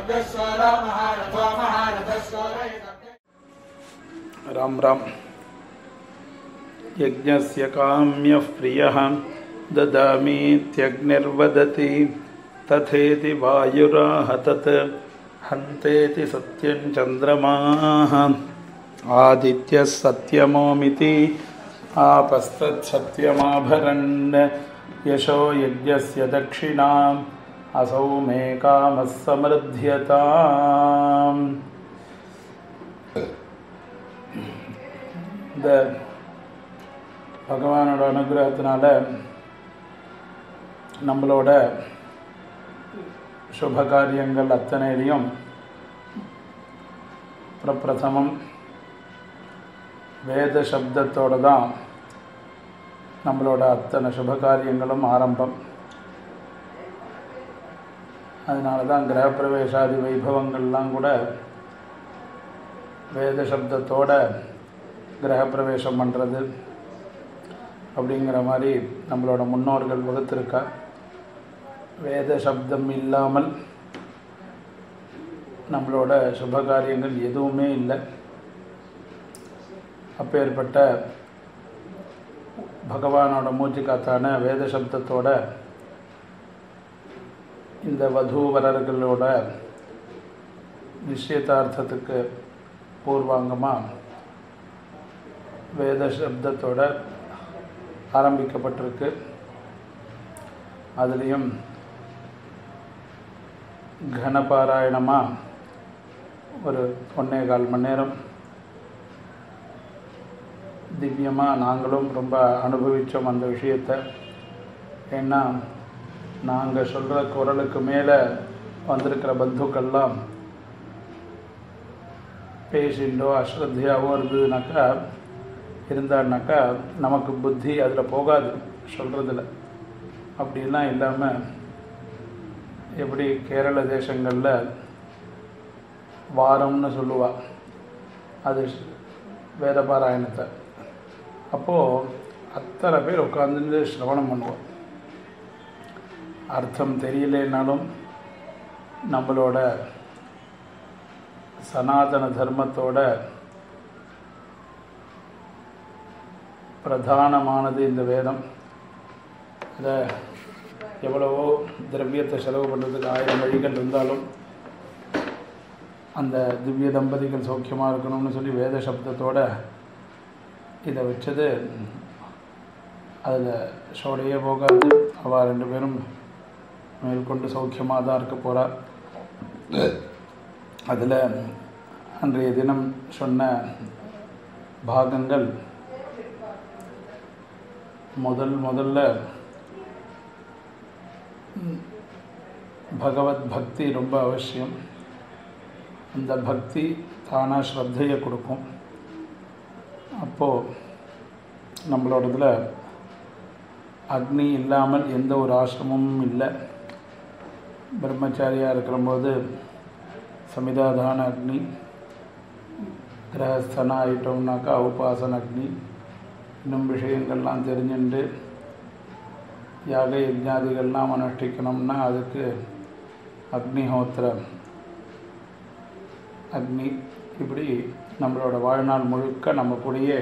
शब्दस्वर महारथो महारथस्वर राम राम यज्ञस्य काम्यः प्रियः ददामीत्यग्निर्वदति तथेति वायुराह तत् हन्तेति सत्यं चन्द्रमाः आदित्यः सत्यमोमिति आपस्तत्सत्यमाभरन् यशो यज्ञस्य दक्षिणाम् असौ मे कामः समृद्ध्यताम् இந்த பகவானோட அனுகிரகத்தினால நம்மளோட சுப காரியங்கள் அத்தனையிலையும் பிரப்பிரதமம் வேத சப்தத்தோடு தான் நம்மளோட அத்தனை சுப காரியங்களும் ஆரம்பம் அதனால தான் கிரகப்பிரவேசாதி வைபவங்கள்லாம் கூட வேத சப்தத்தோட கிரகப்பிரவேசம் பண்ணுறது அப்படிங்கிற மாதிரி நம்மளோட முன்னோர்கள் வகுத்திருக்கா வேத சப்தம் இல்லாமல் நம்மளோட சுப காரியங்கள் எதுவுமே இல்லை அப்பேற்பட்ட பகவானோட மூச்சு காத்தான வேத சப்தத்தோட இந்த வதூவரர்களோட நிச்சயதார்த்தத்துக்கு பூர்வாங்கமாக வேத சப்தத்தோட ஆரம்பிக்கப்பட்டிருக்கு அதுலேயும் கனபாராயணமாக ஒரு ஒன்றே கால் மணி நேரம் திவ்யமாக நாங்களும் ரொம்ப அனுபவித்தோம் அந்த விஷயத்தை ஏன்னா நாங்கள் சொல்கிற குரலுக்கு மேலே வந்திருக்கிற பந்துக்கள்லாம் பேசிண்டோ அஸ்ரத்தையாவோ இருந்ததுனாக்கா இருந்தான்னாக்கா நமக்கு புத்தி அதில் போகாது சொல்கிறதில்ல அப்படிலாம் இல்லாமல் எப்படி கேரள தேசங்களில் வாரம்னு சொல்லுவா அது வேதபாராயணத்தை அப்போது அத்தனை பேர் உட்காந்துட்டு சிரவணம் பண்ணுவோம் அர்த்தம் தெரியலனாலும் நம்மளோட சனாதன தர்மத்தோட பிரதானமானது இந்த வேதம் இதை எவ்வளவோ திரவியத்தை செலவு பண்ணுறதுக்கு ஆயிரம் வழிகள் இருந்தாலும் அந்த திவ்ய தம்பதிகள் சௌக்கியமாக இருக்கணும்னு சொல்லி வேத சப்தத்தோட இதை வச்சது அதில் சோடையே போகாது அவள் ரெண்டு பேரும் மேற்கொண்டு சௌக்கியமாக தான் இருக்க போகிறா அதில் அன்றைய தினம் சொன்ன பாகங்கள் முதல் முதல்ல பகவத் பக்தி ரொம்ப அவசியம் அந்த பக்தி தானாக ஸ்ரத்தையை கொடுக்கும் அப்போது நம்மளோடதில் அக்னி இல்லாமல் எந்த ஒரு ஆசிரமமும் இல்லை பிரம்மச்சாரியாக இருக்கிறபோது சமிதாதான அக்னி கிரகஸ்தனா ஆயிட்டோம்னாக்கா உபாசன அக்னி இன்னும் விஷயங்கள்லாம் தெரிஞ்சுண்டு யாக யஜ்ஞாதிகள்லாம் அனுஷ்டிக்கணும்னா அதுக்கு அக்னிஹோத்திரம் அக்னி இப்படி நம்மளோட வாழ்நாள் முழுக்க நம்ம கூடயே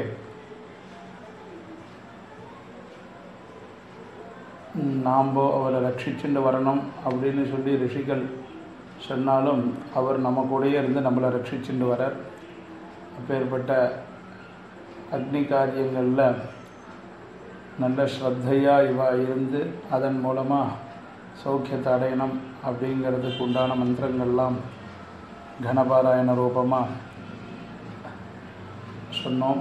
நாம் அவரை ரட்சிச்சுட்டு வரணும் அப்படின்னு சொல்லி ரிஷிகள் சொன்னாலும் அவர் நம்ம கூடயே இருந்து நம்மளை ரட்சிச்சுட்டு வரார் அப்பேற்பட்ட அக்னி காரியங்களில் நல்ல ஸ்ரத்தையாக இவா இருந்து அதன் மூலமாக சௌக்கியத்தை அடையணும் அப்படிங்கிறதுக்கு உண்டான மந்திரங்கள்லாம் கனபாராயண ரூபமாக சொன்னோம்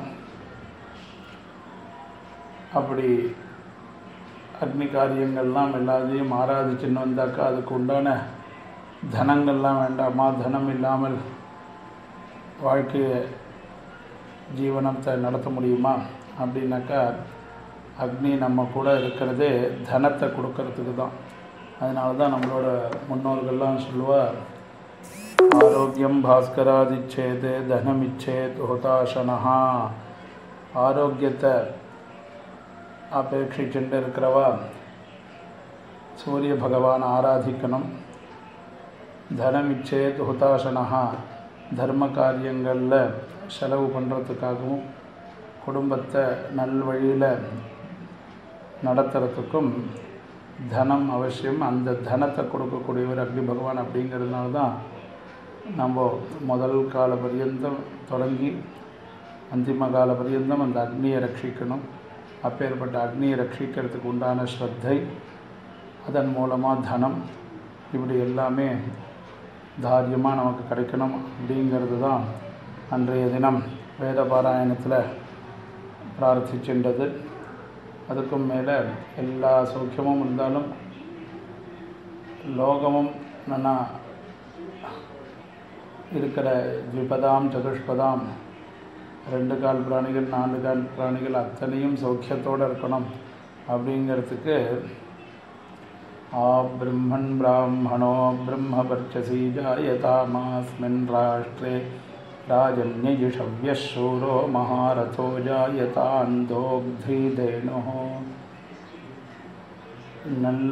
அப்படி அக்னி காரியங்கள்லாம் எல்லாத்தையும் ஆராதிச்சுன்னு வந்தாக்கா அதுக்கு உண்டான தனங்கள்லாம் வேண்டாமா தனம் இல்லாமல் வாழ்க்கையை ஜீவனத்தை நடத்த முடியுமா அப்படின்னாக்கா அக்னி நம்ம கூட இருக்கிறதே தனத்தை கொடுக்கறதுக்கு தான் அதனால தான் நம்மளோட முன்னோர்கள்லாம் சொல்லுவார் ஆரோக்கியம் பாஸ்கராதிச்சேது தனமிச்சேத் ஹோதாசனஹா ஆரோக்கியத்தை அபேட்சிச்சுட்டு இருக்கிறவா சூரிய பகவான் ஆராதிக்கணும் தனமிச்சேத் ஹுதாசனஹா தர்ம காரியங்களில் செலவு பண்ணுறதுக்காகவும் குடும்பத்தை நல்வழியில் நடத்துறதுக்கும் தனம் அவசியம் அந்த தனத்தை கொடுக்கக்கூடியவர் அக்னி பகவான் அப்படிங்கிறதுனால தான் நம்ம முதல் கால பரியந்தம் தொடங்கி அந்திம கால பரியந்தம் அந்த அக்னியை ரட்சிக்கணும் அப்பேற்பட்ட அக்னியை ரட்சிக்கிறதுக்கு உண்டான ஸ்ரத்தை அதன் மூலமாக தனம் இப்படி எல்லாமே தாரியமாக நமக்கு கிடைக்கணும் அப்படிங்கிறது தான் அன்றைய தினம் வேத பாராயணத்தில் பிரார்த்திக்கின்றது அதுக்கும் மேலே எல்லா சௌக்கியமும் இருந்தாலும் லோகமும் நல்லா இருக்கிற த்விபதாம் சதுஷ்பதாம் ரெண்டு கால் பிராணிகள் நாலு கால் பிராணிகள் அத்தனையும் சௌக்கியத்தோடு இருக்கணும் அப்படிங்கிறதுக்கு ஆ பிரம்மன் பிராமணோ பிரம்மவர்ச்சசி ஜாயதாமாஸ்மின் ராஷ்டிரே ராஜன்யஜிஷவ்யசூரோ மகாரதோ ஜாயதாந்தோக்தீதேனோ நல்ல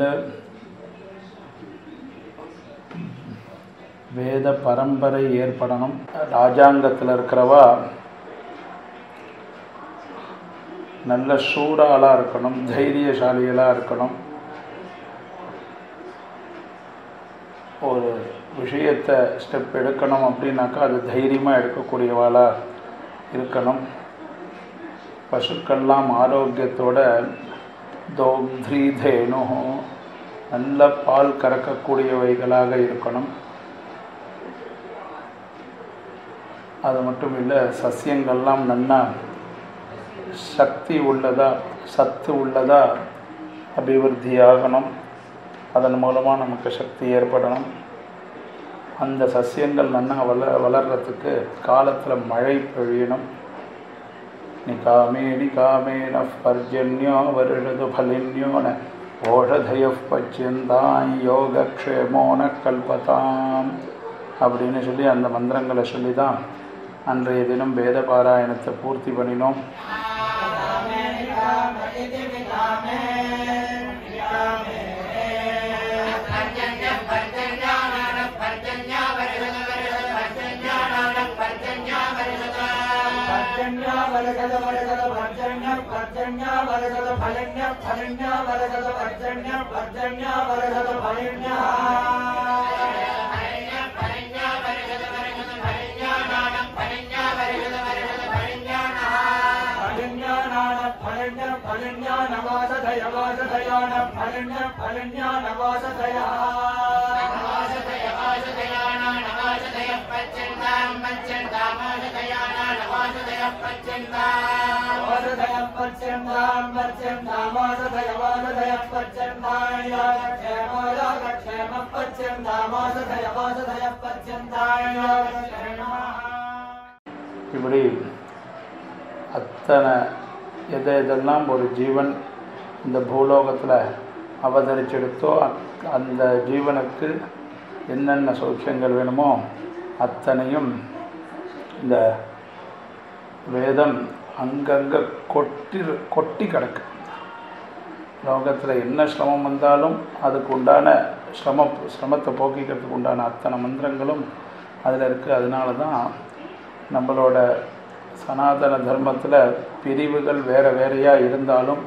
வேத பரம்பரை ஏற்படணும் ராஜாங்கத்தில் இருக்கிறவா நல்ல சூடாலாக இருக்கணும் தைரியசாலிகளாக இருக்கணும் ஒரு விஷயத்தை ஸ்டெப் எடுக்கணும் அப்படின்னாக்கா அது தைரியமாக எடுக்கக்கூடியவாளாக இருக்கணும் பசுக்கள்லாம் ஆரோக்கியத்தோட தோக்திரீதேனோ நல்ல பால் கறக்கக்கூடியவைகளாக இருக்கணும் அது மட்டும் இல்லை சசியங்கள்லாம் நன்னா சக்தி உள்ளதா சத்து உள்ளதா அபிவிருத்தி ஆகணும் அதன் மூலமாக நமக்கு சக்தி ஏற்படணும் அந்த சசியங்கள் நன்னா வள வளர்கிறதுக்கு காலத்தில் மழை பொழியணும் நிகாமே நிகாமேன பர்ஜன்யோ வருஷது ஃபலின்யோ ந ஓஷதய பச்சியந்தாய் யோகக்ஷேமோன கல்பதாம் அப்படின்னு சொல்லி அந்த மந்திரங்களை சொல்லி தான் அன்றைய தினம் வேத பாராயணத்தை பூர்த்தி பண்ணினோம் இப்படி அத்தனை எதை எதெல்லாம் ஒரு ஜீவன் இந்த பூலோகத்தில் அவதரிச்செடுத்தோ அத்- அந்த ஜீவனுக்கு என்னென்ன சௌக்கியங்கள் வேணுமோ அத்தனையும் இந்த வேதம் அங்கங்கே கொட்டி கொட்டி கிடக்கு லோகத்தில் என்ன சிரமம் வந்தாலும் அதுக்கு உண்டான சிரம சிரமத்தை போக்கிக்கிறதுக்கு உண்டான அத்தனை மந்திரங்களும் அதில் இருக்குது அதனால தான் நம்மளோட சனாதன தர்மத்தில் பிரிவுகள் வேறு வேறையாக இருந்தாலும்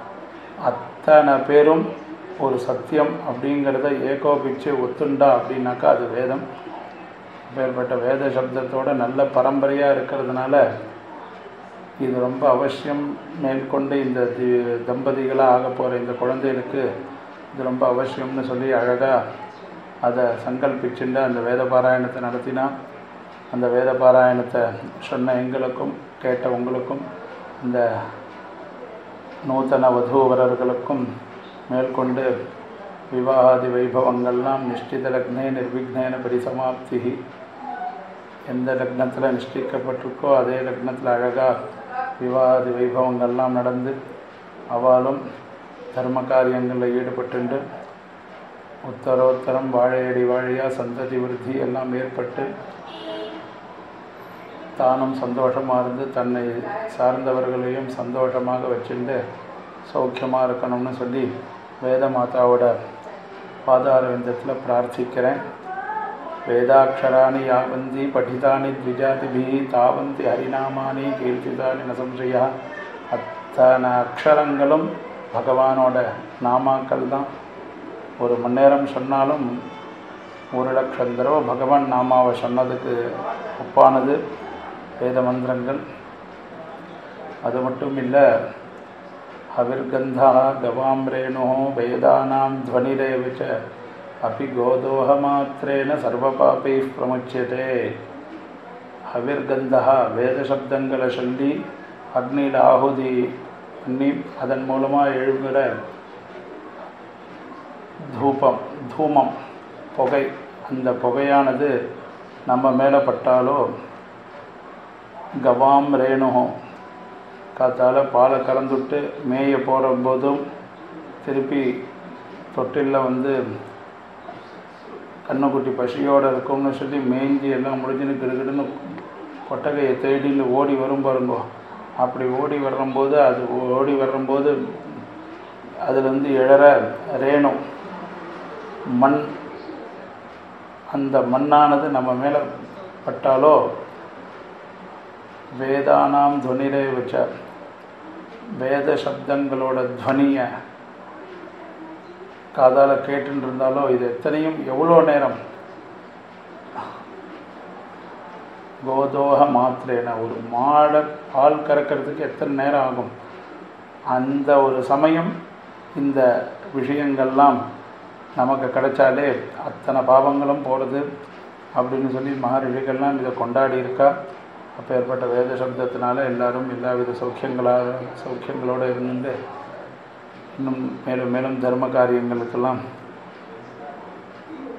அத்தனை பேரும் ஒரு சத்தியம் அப்படிங்கிறத ஏகோபிச்சு ஒத்துண்டா அப்படின்னாக்கா அது வேதம் அப்பேற்பட்ட வேத சப்தத்தோட நல்ல பரம்பரையாக இருக்கிறதுனால இது ரொம்ப அவசியம் மேற்கொண்டு இந்த தி- தம்பதிகளாக ஆக போகிற இந்த குழந்தைகளுக்கு இது ரொம்ப அவசியம்னு சொல்லி அழகாக அதை சங்கல்பிச்சுண்டு அந்த வேத பாராயணத்தை நடத்தினா அந்த வேத பாராயணத்தை சொன்ன எங்களுக்கும் கேட்ட உங்களுக்கும் இந்த நூத்தன வதூவரர்களுக்கும் மேற்கொண்டு விவாகாதி வைபவங்கள்லாம் நிஷ்டித லக்னே நிர்விக்னேன பரிசமாப்தி எந்த லக்னத்தில் நிஷ்டிக்கப்பட்டிருக்கோ அதே லக்னத்தில் அழகாக விவாகாதி வைபவங்கள்லாம் நடந்து அவளும் தர்ம காரியங்களில் ஈடுபட்டுண்டு உத்தரோத்தரம் வாழையடி வாழையாக சந்ததி விருத்தி எல்லாம் ஏற்பட்டு தானும் சந்தோஷமாக இருந்து தன்னை சார்ந்தவர்களையும் சந்தோஷமாக வச்சுட்டு சௌக்கியமாக இருக்கணும்னு சொல்லி வேத மாதாவோட பாதார விந்தத்தில் பிரார்த்திக்கிறேன் வேதாட்சராணி யாவந்தி படிதானி த்விஜாதிபிஹி தாவந்தி ஹரிநாமானி கீர்த்திதானி ந சம்சயா அத்தனை அக்ஷரங்களும் பகவானோட நாமாக்கள் தான் ஒரு மணி நேரம் சொன்னாலும் ஒரு லட்சம் தடவை பகவான் நாமாவை சொன்னதுக்கு ஒப்பானது வேத மந்திரங்கள் அது மட்டும் இல்லை हविर्गन्धः गवां रेणुः वेदानां ध्वनिरेव च अपि गोदोहमात्रेण सर्वपापैः प्रमुच्यते ஹவிர்கந்தா வேதசப்தங்களை சொல்லி அக்னியில் ஆகுதி பண்ணி அதன் மூலமாக எழுகிற தூபம் தூமம் புகை அந்த புகையானது நம்ம மேலே பட்டாலோ கவாம் ரேணுகும் காத்தால் பாலை கறந்துட்டு மேய போகிற போதும் திருப்பி தொட்டிலில் வந்து கண்ணுக்குட்டி பசியோடு இருக்கும்னு சொல்லி மேய்ஞ்சி எல்லாம் முடிஞ்சுன்னு கிடுகிடுன்னு கொட்டகையை தேடின்னு ஓடி வரும் பாருங்க அப்படி ஓடி வரும்போது அது ஓடி வரும்போது அதுலேருந்து எழற ரேணு மண் அந்த மண்ணானது நம்ம மேலே பட்டாலோ வேதானாம் துவனிரே வச்ச வேத சப்தங்களோட துவனியை காதால் கேட்டுன்னு இருந்தாலோ இது எத்தனையும் எவ்வளோ நேரம் கோதோக மாத்திரேன ஒரு மாடை பால் கறக்கிறதுக்கு எத்தனை நேரம் ஆகும் அந்த ஒரு சமயம் இந்த விஷயங்கள்லாம் நமக்கு கிடைச்சாலே அத்தனை பாவங்களும் போகிறது அப்படின்னு சொல்லி மகரிஷிகள்லாம் இதை கொண்டாடி இருக்கா அப்போ ஏற்பட்ட வேத சப்தத்தினால எல்லாரும் எல்லா வித சௌக்கியங்களாக சௌக்கியங்களோடு இருந்து இன்னும் மேலும் மேலும் தர்ம காரியங்களுக்கெல்லாம்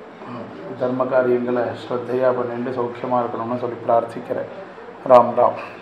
தர்ம காரியங்களை ஸ்ரத்தையாக பண்ணிட்டு சௌக்கியமாக இருக்கணும்னு சொல்லி பிரார்த்திக்கிறேன் ராம் ராம்